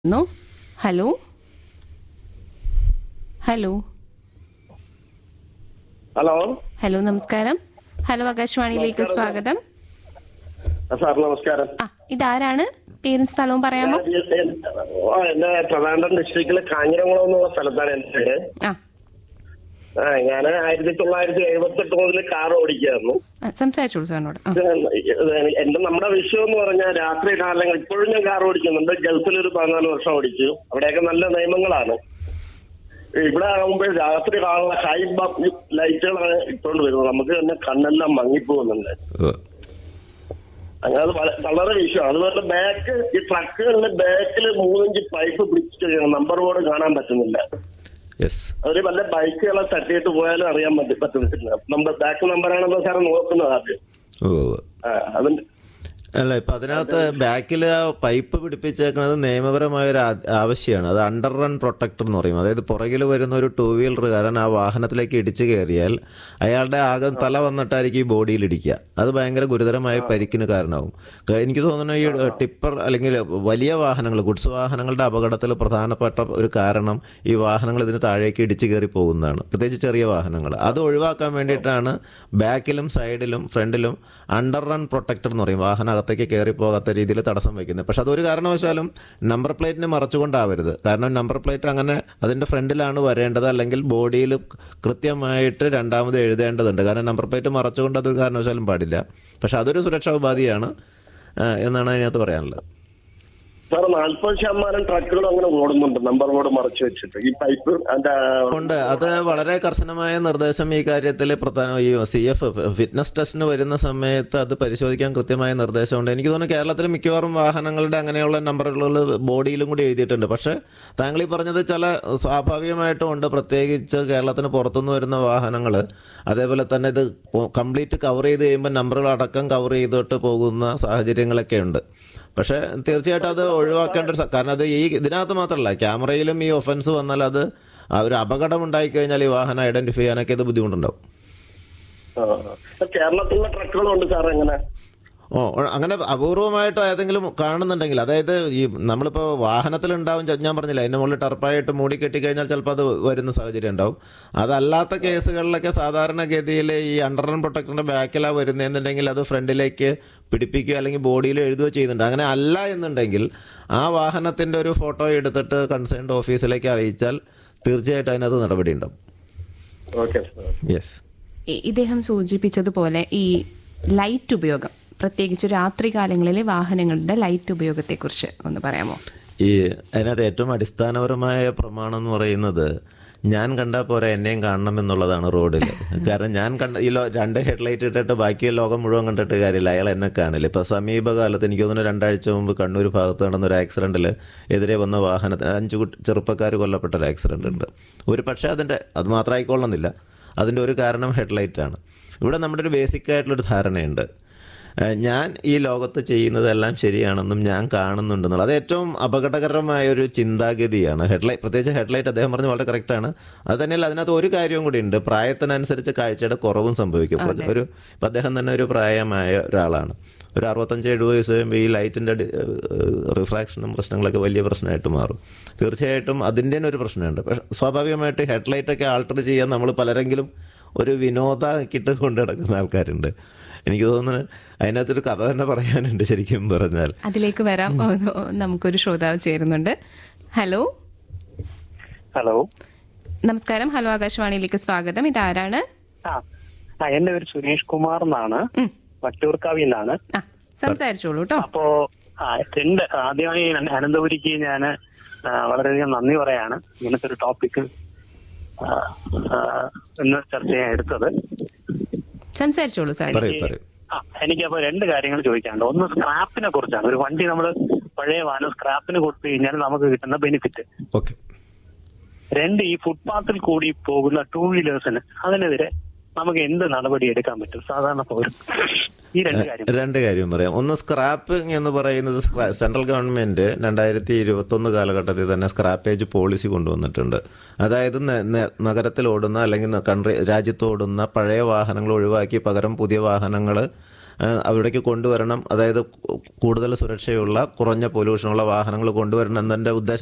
No hello hello hello hello നമസ്കാരം hello ആകാശവാണിയിലേക്ക് സ്വാഗതം ആ, സാർ നമസ്കാരം ആ ഇതാരാണ് പേരും സ്ഥലവും പറയാമോ ഞാൻ- ആ, എന്റെ ട്രിവാൻഡ്രം ഡിസ്ട്രിക്റ്റിലെ കാഞ്ഞിരംകുളം എന്നുള്ള സ്ഥലത്താണ് എന്റെ വീട് ആ ആ ഞാൻ ആയിരത്തി തൊള്ളായിരത്തി എഴുപത്തി എട്ട് മുതൽ കാർ ഓടിക്കായിരുന്നു ആ, സംസാരിച്ചോളൂ സാറിനോട് ആ ഇത് എന്റെ നമ്മുടെ വിഷയം എന്ന് പറഞ്ഞാൽ രാത്രി കാലങ്ങൾ ഇപ്പോഴും ഞാൻ കാർ ഓടിക്കുന്നുണ്ട് ഗൾഫിൽ ഒരു പതിനാല് വർഷം ഓടിച്ചു അവിടെയൊക്കെ നല്ല നിയമങ്ങളാണ് ഇവിടെ ആകുമ്പോൾ രാത്രി കാണുന്ന ഹൈ ലൈറ്റുകളാണ് ഇട്ടുകൊണ്ട് വരുന്നത് നമുക്ക് തന്നെ കണ്ണെല്ലാം മങ്ങിപ്പോകുന്നുണ്ട് അങ്ങനെ അത് വള- വളരെ വിഷയമാണ് അതുപോലെ ബാക്ക് ഈ ട്രക്കുകളിലെ ബാക്കിൽ മൂന്നിഞ്ച് പൈപ്പ് പിടിച്ചിട്ട് കഴിയണം നമ്പർ ബോർഡ് കാണാൻ പറ്റുന്നില്ല യെസ് അവര് വല്ല ബൈക്കുകളെ തട്ടിയിട്ട് പോയാലും അറിയാൻ പറ്റി പറ്റുന്നില്ല നമ്മുടെ ബാക്ക് നമ്പറാണെന്ന് സാറ് നോക്കുന്നത് ആദ്യം ഓ ആ, അതിന്റെ അല്ല ഇപ്പം അതിനകത്ത് ബാക്കിൽ ആ പൈപ്പ് പിടിപ്പിച്ചേക്കുന്നത് നിയമപരമായ ഒരു ആ- ആവശ്യമാണ് അത് അണ്ടർ റൺ പ്രൊട്ടക്ടർ എന്ന് പറയും അതായത് പുറകിൽ വരുന്ന ഒരു ടൂ വീലറുകാരൻ ആ വാഹനത്തിലേക്ക് ഇടിച്ചു കയറിയാൽ അയാളുടെ ആകെ തല വന്നിട്ടായിരിക്കും ഈ ബോഡിയിൽ ഇടിക്കുക അത് ഭയങ്കര ഗുരുതരമായ പരിക്കിന് കാരണമാവും ക- എനിക്ക് തോന്നുന്നു ഈ ടിപ്പർ അല്ലെങ്കിൽ വലിയ വാഹനങ്ങൾ ഗുഡ്സ് വാഹനങ്ങളുടെ അപകടത്തിൽ പ്രധാനപ്പെട്ട ഒരു കാരണം ഈ വാഹനങ്ങൾ ഇതിന് താഴേക്ക് ഇടിച്ചു കയറി പോകുന്നതാണ് പ്രത്യേകിച്ച് ചെറിയ വാഹനങ്ങൾ അത് ഒഴിവാക്കാൻ വേണ്ടിയിട്ടാണ് ബാക്കിലും സൈഡിലും ഫ്രണ്ടിലും അണ്ടർ റൺ പ്രൊട്ടക്ടർ എന്ന് പറയും വാഹനം അകത്തേക്ക് കയറി പോകാത്ത രീതിയിൽ തടസ്സം വയ്ക്കുന്നത് പക്ഷെ അതൊരു കാരണവശാലും നമ്പർ പ്ലേറ്റിനെ മറച്ചുകൊണ്ടാവരുത് കാരണം നമ്പർ പ്ലേറ്റ് അങ്ങനെ അതിൻ്റെ ഫ്രണ്ടിലാണ് വരേണ്ടത് അല്ലെങ്കിൽ ബോഡിയിൽ കൃത്യമായിട്ട് രണ്ടാമത് എഴുതേണ്ടതുണ്ട് കാരണം നമ്പർ പ്ലേറ്റ് മറച്ചുകൊണ്ട് അതൊരു കാരണവശാലും പാടില്ല പക്ഷെ അതൊരു സുരക്ഷാ ഉപാധിയാണ് ആ, എന്നാണ് അതിനകത്ത് പറയാനുള്ളത് സാർ നാൽപ്പത് ശതമാനം ട്രക്കുകൾ അങ്ങനെ ഓടുന്നുണ്ട് നമ്പർ ബോർഡ് മറച്ചു വെച്ചിട്ട് ഈ പൈപ്പ് അതിന്റെ ഉണ്ട് അത് വളരെ കർശനമായ നിർദ്ദേശം ഈ കാര്യത്തിൽ പ്രധാന ഈ സി എഫ് ഫിറ്റ്നസ് ടെസ്റ്റിന് വരുന്ന സമയത്ത് അത് പരിശോധിക്കാൻ കൃത്യമായ നിർദ്ദേശമുണ്ട് എനിക്ക് തോന്നുന്നു കേരളത്തിൽ മിക്കവാറും വാഹനങ്ങളുടെ അങ്ങനെയുള്ള നമ്പറുകൾ ബോഡിയിലും കൂടി എഴുതിയിട്ടുണ്ട് പക്ഷേ താങ്കൾ ഈ പറഞ്ഞത് ചില സ്വാഭാവികമായിട്ടും ഉണ്ട് പ്രത്യേകിച്ച് കേരളത്തിന് പുറത്തുനിന്ന് വരുന്ന വാഹനങ്ങൾ അതേപോലെ തന്നെ ഇത് കംപ്ലീറ്റ് കവർ ചെയ്ത് കഴിയുമ്പോൾ നമ്പറുകൾ അടക്കം കവർ ചെയ്തിട്ട് പോകുന്ന സാഹചര്യങ്ങളൊക്കെ ഉണ്ട് പക്ഷേ തീർച്ചയായിട്ടും അത് ഒഴിവാക്കേണ്ട ഒരു സ- കാരണം അത് ഈ ഇതിനകത്ത് മാത്രമല്ല ക്യാമറയിലും ഈ ഒഫൻസ് വന്നാൽ അത് ആ ഒരു അപകടം ഉണ്ടായിക്കഴിഞ്ഞാൽ ഈ വാഹനം ഐഡന്റിഫൈ ചെയ്യാനൊക്കെ ഇത് ബുദ്ധിമുട്ടുണ്ടാവും ആ, ആ. കേരളത്തിലുള്ള ട്രക്കുകളുണ്ട് സാർ എങ്ങനെ ഓ അങ്ങനെ അപൂർവമായിട്ട് ഏതെങ്കിലും കാണുന്നുണ്ടെങ്കിൽ അതായത് ഈ നമ്മളിപ്പോൾ വാഹനത്തിലുണ്ടാവും ചെ- ഞാൻ പറഞ്ഞില്ല അതിൻ്റെ മുകളിൽ ടർപ്പായിട്ട് മൂടി കെട്ടിക്കഴിഞ്ഞാൽ ചിലപ്പോൾ അത് വരുന്ന സാഹചര്യം ഉണ്ടാവും അതല്ലാത്ത കേസുകളിലൊക്കെ സാധാരണഗതിയിൽ ഈ അണ്ടർ റൺ പ്രൊട്ടക്ടറിൻ്റെ ബാക്കിലാണ് വരുന്നതെന്നുണ്ടെങ്കിൽ അത് ഫ്രണ്ടിലേക്ക് പിടിപ്പിക്കുകയോ അല്ലെങ്കിൽ ബോഡിയിൽ എഴുതുകയോ ചെയ്യുന്നുണ്ട് അങ്ങനെ അല്ല എന്നുണ്ടെങ്കിൽ ആ വാഹനത്തിൻ്റെ ഒരു ഫോട്ടോ എടുത്തിട്ട് കൺസേൺഡ് ഓഫീസിലേക്ക് അറിയിച്ചാൽ തീർച്ചയായിട്ടും അതിനകത്ത് നടപടി ഉണ്ടാവും ഓക്കെ സാർ യെസ് ഇ- ഇദ്ദേഹം സൂചിപ്പിച്ചതുപോലെ ഈ ലൈറ്റ് ഉപയോഗം പ്രത്യേകിച്ച് രാത്രി കാലങ്ങളിലെ വാഹനങ്ങളുടെ ലൈറ്റ് ഉപയോഗത്തെക്കുറിച്ച് ഒന്ന് പറയാമോ ഈ അതിനകത്ത് ഏറ്റവും അടിസ്ഥാനപരമായ പ്രമാണം എന്ന് പറയുന്നത് ഞാൻ കണ്ടാൽ പോരാ എന്നെയും കാണണം എന്നുള്ളതാണ് റോഡിൽ കാരണം ഞാൻ കണ്ട ഈ ലോ രണ്ട് ഹെഡ്ലൈറ്റ് ഇട്ടിട്ട് ബാക്കി ലോകം മുഴുവൻ കണ്ടിട്ട് കാര്യമില്ല അയാൾ എന്നെ കാണില്ല ഇപ്പോൾ സമീപകാലത്ത് എനിക്ക് തോന്നുന്നു രണ്ടാഴ്ച മുമ്പ് കണ്ണൂർ ഭാഗത്ത് നടന്ന ഒരു ആക്സിഡൻറ്റിൽ എതിരെ വന്ന വാഹനത്തിന് അഞ്ച് കുട്ടി ചെറുപ്പക്കാർ കൊല്ലപ്പെട്ട ഒരു ആക്സിഡൻ്റ് ഉണ്ട് ഒരു പക്ഷേ അതിൻ്റെ അത് മാത്രം ആയിക്കൊള്ളുന്നില്ല അതിൻ്റെ ഒരു കാരണം ഹെഡ്ലൈറ്റാണ് ഇവിടെ നമ്മുടെ ഒരു ബേസിക് ആയിട്ടുള്ളൊരു ധാരണയുണ്ട് ഏഹ് ഞാൻ ഈ ലോകത്ത് ചെയ്യുന്നതെല്ലാം ശരിയാണെന്നും ഞാൻ കാണുന്നുണ്ടെന്നുള്ളത് അത് ഏറ്റവും അപകടകരമായ ഒരു ചിന്താഗതിയാണ് ഹെഡ്ലൈറ്റ് പ്രത്യേകിച്ച് ഹെഡ്ലൈറ്റ് അദ്ദേഹം പറഞ്ഞ് വളരെ കറക്റ്റാണ് അത് തന്നെയല്ല അതിനകത്ത് ഒരു കാര്യവും കൂടി ഉണ്ട് പ്രായത്തിനനുസരിച്ച് കാഴ്ചയുടെ കുറവും സംഭവിക്കും ഇപ്പൊ ഒരു ഇപ്പം അദ്ദേഹം തന്നെ ഒരു പ്രായമായ ഒരാളാണ് ഒരു അറുപത്തഞ്ച് എഴുപത് വയസ്സ് കഴിയുമ്പോൾ ഈ ലൈറ്റിൻ്റെ റിഫ്രാക്ഷനും പ്രശ്നങ്ങളൊക്കെ വലിയ പ്രശ്നമായിട്ട് മാറും തീർച്ചയായിട്ടും അതിൻ്റെ തന്നെ ഒരു പ്രശ്നമുണ്ട് പക്ഷേ സ്വാഭാവികമായിട്ട് ഹെഡ്ലൈറ്റൊക്കെ ആൾട്ടർ ചെയ്യാൻ നമ്മൾ പലരെങ്കിലും ഒരു വിനോദമാക്കിയിട്ട് കൊണ്ടു നടക്കുന്ന ആൾക്കാരുണ്ട് എനിക്ക് തോന്നുന്നു അതിനകത്തൊരു കഥ തന്നെ പറയാനുണ്ട് ശരിക്കും പറഞ്ഞാൽ അതിലേക്ക് വരാം ഓ, ഓ, നമുക്കൊരു ശ്രോതാവ് ചേരുന്നുണ്ട് ഹലോ ഹലോ നമസ്കാരം ഹലോ ആകാശവാണിയിലേക്ക് സ്വാഗതം ഇതാരാണ് ആ ആ എന്റെ പേര് സുരേഷ് കുമാർ എന്നാണ് ഉം. വട്ടൂർക്കാവിൽ നിന്നാണ് ആ സംസാരിച്ചോളൂ കേട്ടോ അപ്പോ ആ രണ്ട് ആദ്യമായി അന- അനന്തപുരിക്ക് ഞാൻ വളരെയധികം നന്ദി പറയാണ് ഇങ്ങനത്തെ ഒരു ടോപ്പിക് ഇന്ന് ചർച്ച ചെയ്യാൻ എടുത്തത് സംസാരിച്ചോളൂ സാർ പറയൂ പറയൂ ആ എനിക്കപ്പോ രണ്ട് കാര്യങ്ങൾ ചോദിക്കാനുണ്ട് ഒന്ന് സ്ക്രാപ്പിനെ കുറിച്ചാണ് ഒരു വണ്ടി നമ്മൾ പഴയ വാഹനം സ്ക്രാപ്പിന് കൊടുത്തു കഴിഞ്ഞാൽ നമുക്ക് കിട്ടുന്ന ബെനിഫിറ്റ് ഓക്കെ രണ്ട് ഈ ഫുട്പാത്തിൽ കൂടി പോകുന്ന ടൂ വീലേഴ്സിന് അതിനെതിരെ നമുക്ക് എന്ത് നടപടി എടുക്കാൻ പറ്റും സാധാരണ പൗരൻ ഈ രണ്ട് കാര്യം രണ്ട് കാര്യം പറയാം ഒന്ന് സ്ക്രാപ്പിംഗ് എന്ന് പറയുന്നത് സ്ക്രാ- സെൻട്രൽ ഗവൺമെന്റ് രണ്ടായിരത്തി ഇരുപത്തൊന്ന് കാലഘട്ടത്തിൽ തന്നെ സ്ക്രാപ്പേജ് പോളിസി കൊണ്ടുവന്നിട്ടുണ്ട് അതായത് ന- ന- നഗരത്തിൽ ഓടുന്ന അല്ലെങ്കിൽ ന- കൺട്രി രാജ്യത്ത് ഓടുന്ന പഴയ വാഹനങ്ങൾ ഒഴിവാക്കി പകരം പുതിയ വാഹനങ്ങൾ ആ, അവിടേക്ക് കൊണ്ടുവരണം അതായത് കു- കൂടുതൽ സുരക്ഷയുള്ള കുറഞ്ഞ പൊല്യൂഷനുള്ള വാഹനങ്ങൾ കൊണ്ടുവരണം എന്നതിൻ്റെ ഉദ്ദേശം